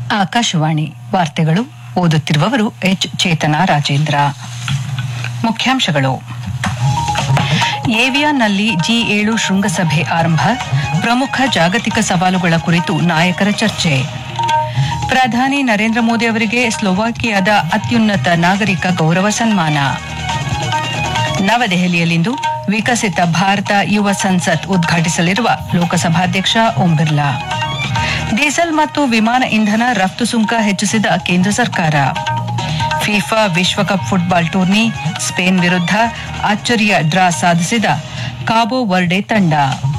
ಆಕಾಶವಾಣಿ ವಾರ್ತೆಗಳು ಓದುತ್ತಿರುವವರು ಎಚ್ ಚೇತನ ರಾಜೇಂದ್ರ ಮುಖ್ಯಾಂಶಗಳು ಏವಿಯಾನ್ನಲ್ಲಿ ಜಿ ಏಳು ಶೃಂಗಸಭೆ ಆರಂಭ ಪ್ರಮುಖ ಜಾಗತಿಕ ಸವಾಲುಗಳ ಕುರಿತು ನಾಯಕರ ಚರ್ಚೆ ಪ್ರಧಾನಿ ನರೇಂದ್ರ ಮೋದಿ ಅವರಿಗೆ ಸ್ಲೋವಾಕಿಯಾದ ಅತ್ಯುನ್ನತ ನಾಗರಿಕ ಗೌರವ ಸನ್ಮಾನ ನವದೆಹಲಿಯಲ್ಲಿಂದು ವಿಕಸಿತ ಭಾರತ ಯುವ ಸಂಸತ್ ಉದ್ಘಾಟಿಸಲಿರುವ ಲೋಕಸಭಾಧ್ಯಕ್ಷ ಓಂ ಬಿರ್ಲಾ ಡೀಸೆಲ್ ಮತ್ತು ವಿಮಾನ ಇಂಧನ ರಫ್ತು ಸುಂಕ ಹೆಚ್ಚಿಸಿದ ಕೇಂದ್ರ ಸರ್ಕಾರ ಫಿಫಾ ವಿಶ್ವಕಪ್ ಫುಟ್ಬಾಲ್ ಟೂರ್ನಿ ಸ್ಪೇನ್ ವಿರುದ್ಧ ಅಚ್ಚರಿಯ ಡ್ರಾ ಸಾಧಿಸಿದ ಕಾಬೋ ವರ್ಡೆ ತಂಡ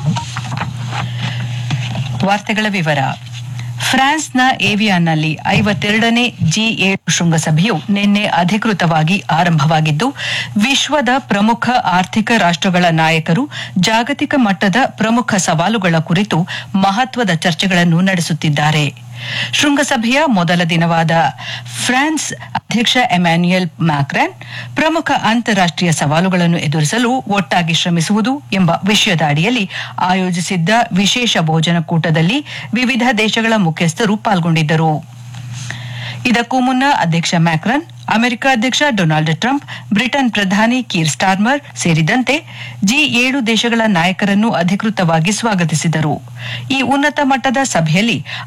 ವಾರ್ತೆಗಳ ವಿವರ ಫ್ರಾನ್ಸ್ನ ಏವಿಯಾನ್ನಲ್ಲಿ ಐವತ್ತೆರಡನೇ ಜಿ ಏಳು ಶೃಂಗಸಭೆಯು ನಿನ್ನೆ ಅಧಿಕೃತವಾಗಿ ಆರಂಭವಾಗಿದ್ದು ವಿಶ್ವದ ಪ್ರಮುಖ ಆರ್ಥಿಕ ರಾಷ್ಟ್ರಗಳ ನಾಯಕರು ಜಾಗತಿಕ ಮಟ್ಟದ ಪ್ರಮುಖ ಸವಾಲುಗಳ ಕುರಿತು ಮಹತ್ವದ ಚರ್ಚೆಗಳನ್ನು ನಡೆಸುತ್ತಿದ್ದಾರೆ ಶೃಂಗಸಭೆಯ ಮೊದಲ ದಿನವಾದ ಫ್ರಾನ್ಸ್ ಅಧ್ಯಕ್ಷ ಎಮ್ಯಾನ್ಯುಯಲ್ ಮ್ಯಾಕ್ರಾನ್ ಪ್ರಮುಖ ಅಂತಾರಾಷ್ಟೀಯ ಸವಾಲುಗಳನ್ನು ಎದುರಿಸಲು ಒಟ್ಟಾಗಿ ಶ್ರಮಿಸುವುದು ಎಂಬ ವಿಷಯದ ಅಡಿಯಲ್ಲಿ ಆಯೋಜಿಸಿದ್ದ ವಿಶೇಷ ಭೋಜನಕೂಟದಲ್ಲಿ ವಿವಿಧ ದೇಶಗಳ ಮುಖ್ಯಸ್ಥರು ಪಾಲ್ಗೊಂಡಿದ್ದರು ಇದಕ್ಕೂ ಮುನ್ನ ಅಧ್ಯಕ್ಷ ಮ್ಯಾಕ್ರನ್ ಅಮೆರಿಕ ಅಧ್ಯಕ್ಷ ಡೊನಾಲ್ಡ್ ಟ್ರಂಪ್ ಬ್ರಿಟನ್ ಪ್ರಧಾನಿ ಕೀರ್ ಸ್ಟಾರ್ಮರ್ ಸೇರಿದಂತೆ ಜಿ ಏಳು ದೇಶಗಳ ನಾಯಕರನ್ನು ಅಧಿಕೃತವಾಗಿ ಸ್ವಾಗತಿಸಿದರು ಈ ಉನ್ನತ ಮಟ್ಟದ ಸಭೆಯಲ್ಲಿ